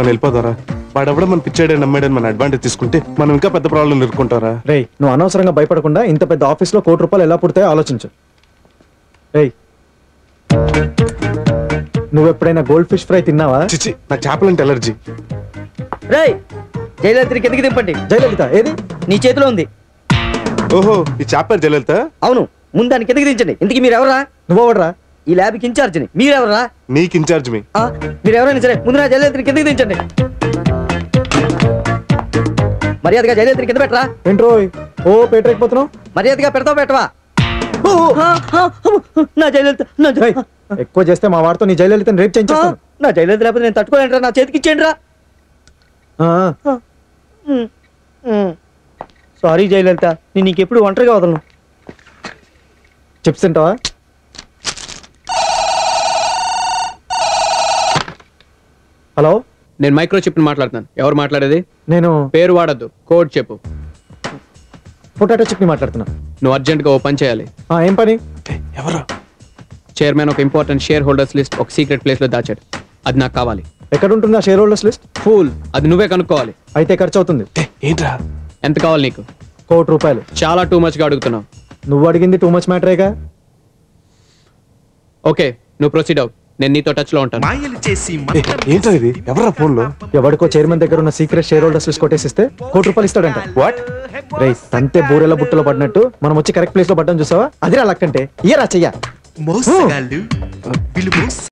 మనం వెళ్ళిపోతారా వాడెవడో మన పిచ్చాడని నమ్మాడని మన అడ్వాంటేజ్ తీసుకుంటే మనం ఇంకా పెద్ద ప్రాబ్లం ఎదుర్కొంటారా రేయ్ నువ్వు అనవసరంగా భయపడకుండా ఇంత పెద్ద ఆఫీస్లో కోటి రూపాయలు ఎలా పుడతాయో ఆలోచించు రేయ్ నువ్వు ఎప్పుడైనా గోల్డ్ ఫిష్ ఫ్రై తిన్నావా చిచి నాకు చేపలంటే ఎలర్జీ రేయ్ జయలలితని కిందకి దింపండి జయలలిత ఏది నీ చేతిలో ఉంది ఓహో ఈ చేప పేరు జయలలిత అవును ముందు దాన్ని కిందకి దించండి ఇంతకీ మీరు ఎవరా నువ్వు ఎవడరా ఈ ల్యాబ్కి ఇన్ఛార్జిని మీరెవరా నీకు ఇన్ఛార్జ్ మీ ఆ, మీరు ఎవరైనా సరే ముందు నా జయలలితని కిందకి దించండి మర్యాదగా జయలలితని కింద పెట్టరా ఏంట్రోయ్ ఓ పేటరేకపోతున్నావు మర్యాదగా పెడతావు పెట్టవా ఆ, ఆ, నా జయలలిత నా జయ- రేయ్, ఎక్కువ చేస్తే మా వాడితో నీ జయలలితని రేపు ఆ, చేయించేస్తాను నా జయలలిత లేకపోతే నేను తట్టుకోలేంట్రా నా చేతికి ఇచ్చేయండి రా ఆ, సారీ జయలలిత నేను నీకెప్పుడు ఒంటరిగా వదలను చిప్స్ తింటావా హలో నేను మైక్రో చిప్ మాట్లాడుతున్నాను ఎవరు మాట్లాడేది నేను పేరు వాడద్దు కోడ్ చెప్పు పొటాటో చిప్ని మాట్లాడుతున్నా నువ్వు అర్జెంట్గా ఓ పని చేయాలి ఆ, ఏం పని ఎవరు చైర్మన్ ఒక ఇంపార్టెంట్ షేర్ హోల్డర్స్ లిస్ట్ ఒక సీక్రెట్ ప్లేస్ లో దాచాడు అది నాకు కావాలి ఎక్కడ ఉంటుంది ఆ షేర్ హోల్డర్స్ లిస్ట్ ఫూల్ అది నువ్వే కనుక్కోవాలి అయితే ఖర్చు అవుతుంది ఏంట్రా ఎంత కావాలి నీకు కోటి రూపాయలు చాలా టూ మచ్ గా అడుగుతున్నావు నువ్వు అడిగింది టూ మచ్ మ్యాటరేగా ఓకే నువ్వు ప్రొసీడ్ అవు నేను నీతో టచ్ లో ఉంటాను మాయలు చేసి ఏ, ఏంట్రా ఇది ఎవరా ఫోన్ లో ఎవడికో చైర్మన్ దగ్గర ఉన్న సీక్రెట్ షేర్ హోల్డర్స్ లిస్ట్ కొట్టేసిస్తే కోటి రూపాయలు ఇస్తాడంట వాట్ రేయ్ తంతే బూరెల బుట్టలో పడినట్టు మనం వచ్చి కరెక్ట్ ప్లేస్ లో పడ్డం చూసావా అదిరా లక్కంటే ఇయరా చెయ్య మోసగాళ్ళు వీళ్ళు మోస